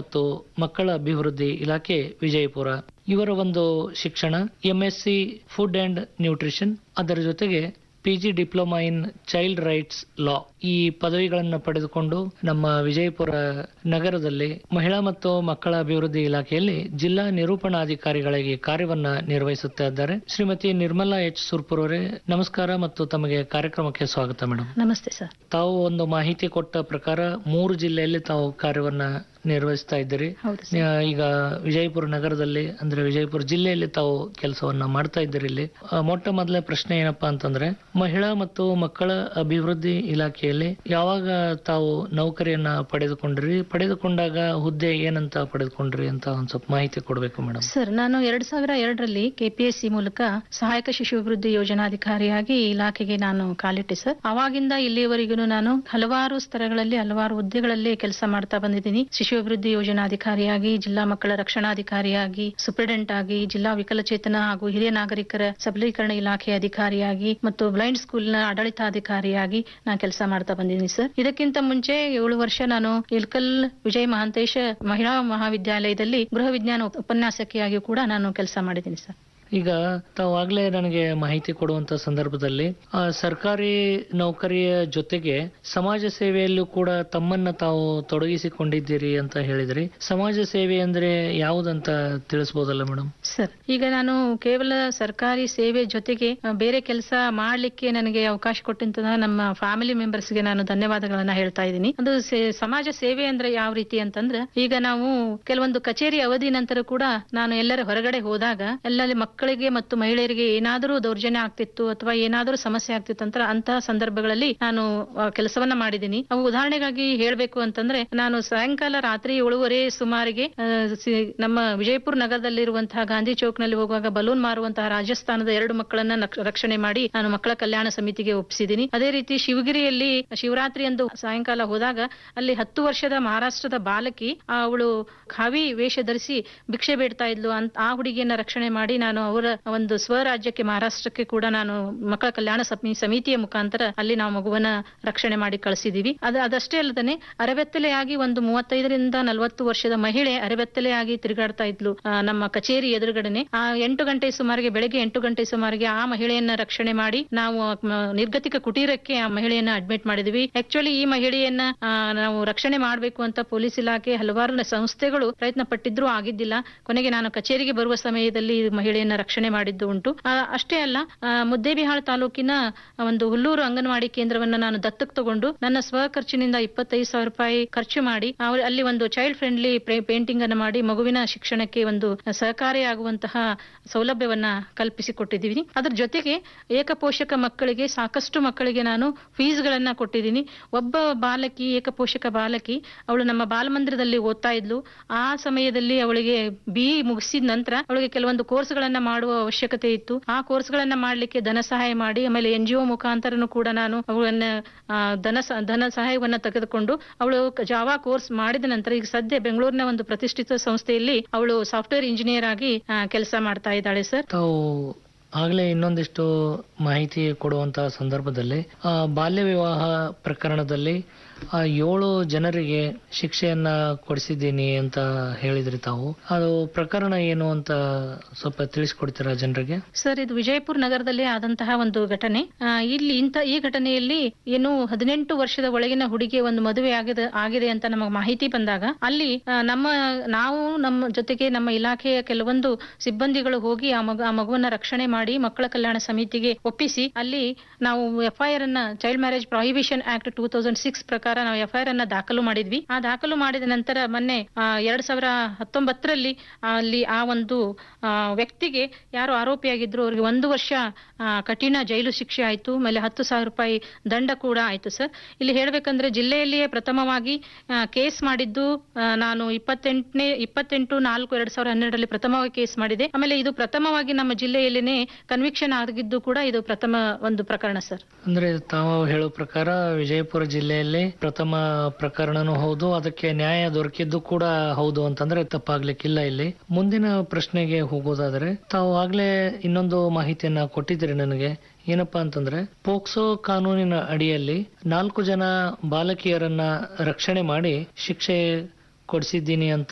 ಮತ್ತು ಮಕ್ಕಳ ಅಭಿವೃದ್ಧಿ ಇಲಾಖೆ ವಿಜಯಪುರ ಇವರ ಒಂದು ಶಿಕ್ಷಣ ಎಂಎಸ್ಸಿ ಫುಡ್ ಅಂಡ್ ನ್ಯೂಟ್ರಿಷನ್ ಅದರ ಜೊತೆಗೆ PG diploma in child rights law ಈ ಪದವಿಗಳನ್ನು ಪಡೆದುಕೊಂಡು ನಮ್ಮ ವಿಜಯಪುರ ನಗರದಲ್ಲಿ ಮಹಿಳಾ ಮತ್ತು ಮಕ್ಕಳ ಅಭಿವೃದ್ಧಿ ಇಲಾಖೆಯಲ್ಲಿ ಜಿಲ್ಲಾ ನಿರೂಪಣಾಧಿಕಾರಿಗಳಾಗಿ ಕಾರ್ಯವನ್ನ ನಿರ್ವಹಿಸುತ್ತಾ ಇದ್ದಾರೆ ಶ್ರೀಮತಿ ನಿರ್ಮಲಾ ಎಚ್ ಸುರ್ಪುರ್ ಅವರೇ ನಮಸ್ಕಾರ ಮತ್ತು ತಮಗೆ ಕಾರ್ಯಕ್ರಮಕ್ಕೆ ಸ್ವಾಗತ ಮೇಡಮ್ ನಮಸ್ತೆ ಸರ್ ತಾವು ಒಂದು ಮಾಹಿತಿ ಕೊಟ್ಟ ಪ್ರಕಾರ ಮೂರು ಜಿಲ್ಲೆಯಲ್ಲಿ ತಾವು ಕಾರ್ಯವನ್ನ ನಿರ್ವಹಿಸ್ತಾ ಇದ್ದೀರಿ ಹೌದು ಸರ್ ಆ, ಈಗ ವಿಜಯಪುರ ನಗರದಲ್ಲಿ ಅಂದ್ರೆ ವಿಜಯಪುರ ಜಿಲ್ಲೆಯಲ್ಲಿ ತಾವು ಕೆಲಸವನ್ನ ಮಾಡ್ತಾ ಇದ್ದೀರಿ ಇಲ್ಲಿ ಆ, ಮೊಟ್ಟ ಮೊದಲ ಪ್ರಶ್ನೆ ಏನಪ್ಪಾ ಅಂತಂದ್ರೆ ಮಹಿಳಾ ಮತ್ತು ಮಕ್ಕಳ ಅಭಿವೃದ್ಧಿ ಇಲಾಖೆಯಲ್ಲಿ ಯಾವಾಗ ತಾವು ನೌಕರಿಯನ್ನ ಪಡೆದುಕೊಂಡ್ರಿ ಪಡೆದುಕೊಂಡಾಗ ಹುದ್ದೆ ಏನಂತ ಪಡೆದುಕೊಂಡ್ರಿ ಅಂತ ಒಂದ್ ಸ್ವಲ್ಪ ಮಾಹಿತಿ ಕೊಡ್ಬೇಕು ಮೇಡಮ್ ಸರ್ ನಾನು ಎರಡ್ ಸಾವಿರ ಎರಡರಲ್ಲಿ ಕೆಪಿಎಸ್ಸಿ ಮೂಲಕ ಸಹಾಯಕ ಶಿಶು ಅಭಿವೃದ್ಧಿ ಯೋಜನಾಧಿಕಾರಿಯಾಗಿ ಇಲಾಖೆಗೆ ನಾನು ಕಾಲಿಟ್ಟೆ ಸರ್ ಅವಾಗಿಂದ ಇಲ್ಲಿಯವರೆಗೂ ನಾನು ಹಲವಾರು ಸ್ತರಗಳಲ್ಲಿ ಹಲವಾರು ಹುದ್ದೆಗಳಲ್ಲಿ ಕೆಲಸ ಮಾಡ್ತಾ ಬಂದಿದ್ದೀನಿ ಶಿಶು ಅಭಿವೃದ್ಧಿ ಯೋಜನಾಧಿಕಾರಿಯಾಗಿ ಜಿಲ್ಲಾ ಮಕ್ಕಳ ರಕ್ಷಣಾಧಿಕಾರಿಯಾಗಿ ಸೂಪರಿಡೆಂಟ್ ಆಗಿ ಜಿಲ್ಲಾ ವಿಕಲಚೇತನ ಹಾಗೂ ಹಿರಿಯ ನಾಗರಿಕರ ಸಬಲೀಕರಣ ಇಲಾಖೆ ಅಧಿಕಾರಿಯಾಗಿ ಮತ್ತು ಬ್ಲೈಂಡ್ ಸ್ಕೂಲ್ನ ಆಡಳಿತಾಧಿಕಾರಿಯಾಗಿ ನಾನು ಕೆಲಸ ಮಾಡ್ತಾ ಬಂದಿದ್ದೀನಿ ಸರ್ ಇದಕ್ಕಿಂತ ಮುಂಚೆ ಏಳು ವರ್ಷ ನಾನು ಇಲ್ಕಲ್ ವಿಜಯ ಮಹಾಂತೇಶ ಮಹಿಳಾ ಮಹಾವಿದ್ಯಾಲಯದಲ್ಲಿ ಗೃಹ ವಿಜ್ಞಾನ ಉಪನ್ಯಾಸಕಿಯಾಗಿಯೂ ಕೂಡ ನಾನು ಕೆಲಸ ಮಾಡಿದ್ದೀನಿ ಸರ್ ಈಗ ತಾವು ಆಗ್ಲೇ ನನಗೆ ಮಾಹಿತಿ ಕೊಡುವಂತ ಸಂದರ್ಭದಲ್ಲಿ ಆ, ಸರ್ಕಾರಿ ನೌಕರಿಯ ಜೊತೆಗೆ ಸಮಾಜ ಸೇವೆಯಲ್ಲೂ ಕೂಡ ತಮ್ಮನ್ನ ತಾವು ತೊಡಗಿಸಿಕೊಂಡಿದ್ದೀರಿ ಅಂತ ಹೇಳಿದ್ರಿ ಸಮಾಜ ಸೇವೆ ಅಂದ್ರೆ ಯಾವುದಂತ ತಿಳಿಸ್ಬೋದಲ್ಲ ಮೇಡಮ್ ಸರ್ ಈಗ ನಾನು ಕೇವಲ ಸರ್ಕಾರಿ ಸೇವೆ ಜೊತೆಗೆ ಆ, ಬೇರೆ ಕೆಲಸ ಮಾಡ್ಲಿಕ್ಕೆ ನನಗೆ ಅವಕಾಶ ಕೊಟ್ಟಂತ ನಮ್ಮ ಫ್ಯಾಮಿಲಿ ಮೆಂಬರ್ಸ್ಗೆ ನಾನು ಧನ್ಯವಾದಗಳನ್ನ ಹೇಳ್ತಾ ಇದ್ದೀನಿ ಅದು ಸೇ- ಸಮಾಜ ಸೇವೆ ಅಂದ್ರೆ ಯಾವ ರೀತಿ ಅಂತಂದ್ರೆ ಈಗ ನಾವು ಕೆಲವೊಂದು ಕಚೇರಿ ಅವಧಿ ನಂತರ ಕೂಡ ನಾನು ಎಲ್ಲರ ಹೊರಗಡೆ ಹೋದಾಗ ಎಲ್ಲಲ್ಲಿ ಮಕ್ಕಳಿಗೆ ಮತ್ತು ಮಹಿಳೆಯರಿಗೆ ಏನಾದರೂ ದೌರ್ಜನ್ಯ ಆಗ್ತಿತ್ತು ಅಥವಾ ಏನಾದರೂ ಸಮಸ್ಯೆ ಆಗ್ತಿತ್ತು ಅಂತ ಅಂತಹ ಸಂದರ್ಭಗಳಲ್ಲಿ ನಾನು ಆ, ಕೆಲಸವನ್ನ ಮಾಡಿದ್ದೀನಿ ಅವು ಉದಾಹರಣೆಗಾಗಿ ಹೇಳ್ಬೇಕು ಅಂತಂದ್ರೆ ನಾನು ಸಾಯಂಕಾಲ ರಾತ್ರಿ ಏಳುವರೆ ಸುಮಾರಿಗೆ ಆ, ಸಿ- ನಮ್ಮ ವಿಜಯಪುರ ನಗರದಲ್ಲಿರುವಂತಹ ಗಾಂಧಿ ಚೌಕ್ ನಲ್ಲಿ ಹೋಗುವಾಗ ಬಲೂನ್ ಮಾರುವಂತಹ ರಾಜಸ್ಥಾನದ ಎರಡು ಮಕ್ಕಳನ್ನ ನಕ್- ರಕ್ಷಣೆ ಮಾಡಿ ನಾನು ಮಕ್ಕಳ ಕಲ್ಯಾಣ ಸಮಿತಿಗೆ ಒಪ್ಪಿಸಿದ್ದೀನಿ ಅದೇ ರೀತಿ ಶಿವಗಿರಿಯಲ್ಲಿ ಶಿವರಾತ್ರಿ ಎಂದು ಸಾಯಂಕಾಲ ಹೋದಾಗ ಅಲ್ಲಿ ಹತ್ತು ವರ್ಷದ ಮಹಾರಾಷ್ಟ್ರದ ಬಾಲಕಿ ಆ, ಅವಳು ಖಾವಿ ವೇಷ ಧರಿಸಿ ಭಿಕ್ಷೆ ಬೇಡ್ತಾ ಇದ್ಲು ಅಂತ ಆ ಹುಡುಗಿಯನ್ನ ರಕ್ಷಣೆ ಮಾಡಿ ನಾನು ಅವರ ಒಂದು ಸ್ವರಾಜ್ಯಕ್ಕೆ ಮಹಾರಾಷ್ಟ್ರಕ್ಕೆ ಕೂಡ ನಾನು ಮಕ್ಕಳ ಕಲ್ಯಾಣ ಸಮಿ- ಸಮಿತಿಯ ಮುಖಾಂತರ ಅಲ್ಲಿ ನಾವು ಮಗುವನ್ನ ರಕ್ಷಣೆ ಮಾಡಿ ಕಳಿಸಿದೀವಿ ಅದು ಅದಷ್ಟೇ ಅಲ್ಲದೆ ಅರಬೆತ್ತಲೆಯಾಗಿ ಒಂದು ಮೂವತ್ತೈದರಿಂದ ನಲವತ್ತು ವರ್ಷದ ಮಹಿಳೆ ಅರಬೆತ್ತಲೆಯಾಗಿ ತಿರುಗಾಡ್ತಾ ಇದ್ಲು ಆ, ನಮ್ಮ ಕಚೇರಿ ಎದುರುಗಡೆನೆ ಆ ಎಂಟು ಗಂಟೆ ಸುಮಾರಿಗೆ ಬೆಳಗ್ಗೆ ಎಂಟು ಗಂಟೆ ಸುಮಾರಿಗೆ ಆ ಮಹಿಳೆಯನ್ನ ರಕ್ಷಣೆ ಮಾಡಿ ನಾವು ಮ, ನಿರ್ಗತಿಕ ಕುಟೀರಕ್ಕೆ ಆ ಮಹಿಳೆಯನ್ನ ಅಡ್ಮಿಟ್ ಮಾಡಿದ್ವಿ ಆಕ್ಚುಲಿ ಈ ಮಹಿಳೆಯನ್ನ ಆ, ನಾವು ರಕ್ಷಣೆ ಮಾಡಬೇಕು ಅಂತ ಪೊಲೀಸ್ ಇಲಾಖೆ ಹಲವಾರು ಸಂಸ್ಥೆಗಳು ಪ್ರಯತ್ನ ಪಟ್ಟಿದ್ರು ಆಗಿದ್ದಿಲ್ಲ ಕೊನೆಗೆ ನಾನು ಕಚೇರಿಗೆ ಬರುವ ಸಮಯದಲ್ಲಿ ಈ ಮಹಿಳೆಯನ್ನ ರಕ್ಷಣೆ ಮಾಡಿದ್ದು ಉಂಟು ಆ, ಅಷ್ಟೇ ಅಲ್ಲ ಆ, ಮುದ್ದೇಬಿಹಾಳ ತಾಲೂಕಿನ ಒಂದು ಹುಲ್ಲೂರು ಅಂಗನವಾಡಿ ಕೇಂದ್ರವನ್ನ ನಾನು ದತ್ತಕ್ ತಗೊಂಡು ನನ್ನ ಸ್ವ ಖರ್ಚಿನಿಂದ ಇಪ್ಪತ್ತೈದು ಸಾವಿರ ರೂಪಾಯಿ ಖರ್ಚು ಮಾಡಿ ಅವ್ರ- ಅಲ್ಲಿ ಒಂದು ಚೈಲ್ಡ್ ಫ್ರೆಂಡ್ಲಿ ಪೇಂಟಿಂಗ್ ಅನ್ನು ಮಾಡಿ ಮಗುವಿನ ಶಿಕ್ಷಣಕ್ಕೆ ಒಂದು ಸಹಕಾರಿಯಾಗುವಂತಹ ಸೌಲಭ್ಯವನ್ನ ಕಲ್ಪಿಸಿಕೊಟ್ಟಿದ್ದೀವಿ ಅದ್ರ ಜೊತೆಗೆ ಏಕಪೋಷಕ ಮಕ್ಕಳಿಗೆ ಸಾಕಷ್ಟು ಮಕ್ಕಳಿಗೆ ನಾನು ಫೀಸ್ ಗಳನ್ನ ಕೊಟ್ಟಿದ್ದೀನಿ ಒಬ್ಬ ಬಾಲಕಿ ಏಕಪೋಷಕ ಬಾಲಕಿ ಅವಳು ನಮ್ಮ ಬಾಲಮಂದಿರದಲ್ಲಿ ಓದ್ತಾ ಇದ್ಲು ಆ ಸಮಯದಲ್ಲಿ ಅವಳಿಗೆ ಬಿ ಮುಗಿಸಿದ ನಂತರ ಅವಳಿಗೆ ಕೆಲವೊಂದು ಕೋರ್ಸ್ ಗಳನ್ನ ಮಾಡುವ ಅವಶ್ಯಕತೆ ಇತ್ತು ಆ ಕೋರ್ಸ್ ಗಳನ್ನ ಮಾಡ್ಲಿಕ್ಕೆ ಧನ ಸಹಾಯ ಮಾಡಿ ಆಮೇಲೆ ಎನ್ ಜಿ ಒ ಮುಖಾಂತರನು ಕೂಡ ನಾನು ಅವಳನ್ನ ಆ, ಧನ ಸ- ಧನ ಸಹಾಯವನ್ನ ತೆಗೆದುಕೊಂಡು ಅವಳು ಜಾವಾ ಕೋರ್ಸ್ ಮಾಡಿದ ನಂತರ ಈಗ ಸದ್ಯ ಬೆಂಗಳೂರಿನ ಒಂದು ಪ್ರತಿಷ್ಠಿತ ಸಂಸ್ಥೆಯಲ್ಲಿ ಅವಳು ಸಾಫ್ಟ್ವೇರ್ ಇಂಜಿನಿಯರ್ ಆಗಿ ಕೆಲಸ ಮಾಡ್ತಾ ಇದ್ದಾಳೆ ಸರ್ ತಾವು ಆಗ್ಲೇ ಇನ್ನೊಂದಿಷ್ಟು ಮಾಹಿತಿ ಕೊಡುವಂತಹ ಸಂದರ್ಭದಲ್ಲಿ ಆ, ಬಾಲ್ಯ ವಿವಾಹ ಪ್ರಕರಣದಲ್ಲಿ ಆ ಏಳು ಜನರಿಗೆ ಶಿಕ್ಷೆಯನ್ನ ಕೊಡಿಸಿದ್ದೀನಿ ಅಂತ ಹೇಳಿದ್ರಿ ತಾವು ಅದು ಪ್ರಕರಣ ಏನು ಅಂತ ಸ್ವಲ್ಪ ತಿಳಿಸ್ಕೊಡ್ತೀರಾ ಜನರಿಗೆ ಸರ್ ಇದು ವಿಜಯಪುರ ನಗರದಲ್ಲಿ ಆದಂತಹ ಒಂದು ಘಟನೆ ಆ, ಇಲ್ಲಿ ಇಂಥ ಈ ಘಟನೆಯಲ್ಲಿ ಏನು ಹದಿನೆಂಟು ವರ್ಷದ ಒಳಗಿನ ಹುಡುಗಿ ಒಂದು ಮದುವೆ ಆಗಿದೆ ಆಗಿದೆ ಅಂತ ನಮಗೆ ಮಾಹಿತಿ ಬಂದಾಗ ಅಲ್ಲಿ ಆ, ನಮ್ಮ ನಾವು ನಮ್ಮ ಜೊತೆಗೆ ನಮ್ಮ ಇಲಾಖೆಯ ಕೆಲವೊಂದು ಸಿಬ್ಬಂದಿಗಳು ಹೋಗಿ ಆ ಮಗು ಆ ಮಗುವನ್ನ ರಕ್ಷಣೆ ಮಾಡಿ ಮಕ್ಕಳ ಕಲ್ಯಾಣ ಸಮಿತಿಗೆ ಒಪ್ಪಿಸಿ ಅಲ್ಲಿ ನಾವು ಎಫ್ಐಆರ್ ಅನ್ನ child marriage prohibition act two thousand six ಪ್ರಕಾರ ನಾವು ಎಫ್ಐಆರ್ ಅನ್ನ ದಾಖಲು ಮಾಡಿದ್ವಿ ಆ ದಾಖಲು ಮಾಡಿದ ನಂತರ ಮೊನ್ನೆ ಆ, ಎರಡ್ ಸಾವಿರ ಹತ್ತೊಂಬತ್ತರಲ್ಲಿ ಅಲ್ಲಿ ಆ ಒಂದು ಆ, ವ್ಯಕ್ತಿಗೆ ಯಾರು ಆರೋಪಿಯಾಗಿದ್ರು ಅವ್ರಿಗೆ ಒಂದು ವರ್ಷ ಆ, ಕಠಿಣ ಜೈಲು ಶಿಕ್ಷೆ ಆಯ್ತು ಆಮೇಲೆ ಹತ್ತು ಸಾವಿರ ರೂಪಾಯಿ ದಂಡ ಕೂಡ ಆಯ್ತು ಸರ್ ಇಲ್ಲಿ ಹೇಳ್ಬೇಕಂದ್ರೆ ಜಿಲ್ಲೆಯಲ್ಲಿಯೇ ಪ್ರಥಮವಾಗಿ ಆ, ಕೇಸ್ ಮಾಡಿದ್ದು ಆ, ನಾನು ಇಪ್ಪತ್ತೆಂಟನೇ ಇಪ್ಪತ್ತೆಂಟು ನಾಲ್ಕು ಎರಡ್ ಸಾವಿರದ ಹನ್ನೆರಡರಲ್ಲಿ ಪ್ರಥಮವಾಗಿ ಕೇಸ್ ಮಾಡಿದೆ ಆಮೇಲೆ ಇದು ಪ್ರಥಮವಾಗಿ ನಮ್ಮ ಜಿಲ್ಲೆಯಲ್ಲಿನೇ ಕನ್ವಿಕ್ಷನ್ ಆಗಿದ್ದು ಕೂಡ ಇದು ಪ್ರಥಮ ಒಂದು ಪ್ರಕರಣ ಸರ್ ಅಂದ್ರೆ ತಾವು ಹೇಳೋ ಪ್ರಕಾರ ವಿಜಯಪುರ ಜಿಲ್ಲೆಯಲ್ಲಿ ಪ್ರಥಮ ಪ್ರಕರಣನೂ ಹೌದು ಅದಕ್ಕೆ ನ್ಯಾಯ ದೊರಕಿದ್ದು ಕೂಡ ಹೌದು ಅಂತಂದ್ರೆ ತಪ್ಪಾಗ್ಲಿಕ್ಕಿಲ್ಲ ಇಲ್ಲಿ ಮುಂದಿನ ಪ್ರಶ್ನೆಗೆ ಹೋಗೋದಾದ್ರೆ ತಾವು ಆಗ್ಲೇ ಇನ್ನೊಂದು ಮಾಹಿತಿಯನ್ನ ಕೊಟ್ಟಿದ್ದೀರಿ ನನಗೆ ಏನಪ್ಪಾ ಅಂತಂದ್ರೆ ಪೋಕ್ಸೋ ಕಾನೂನಿನ ಅಡಿಯಲ್ಲಿ ನಾಲ್ಕು ಜನ ಬಾಲಕಿಯರನ್ನ ರಕ್ಷಣೆ ಮಾಡಿ ಶಿಕ್ಷೆ ಕೊಡಿಸಿದ್ದೀನಿ ಅಂತ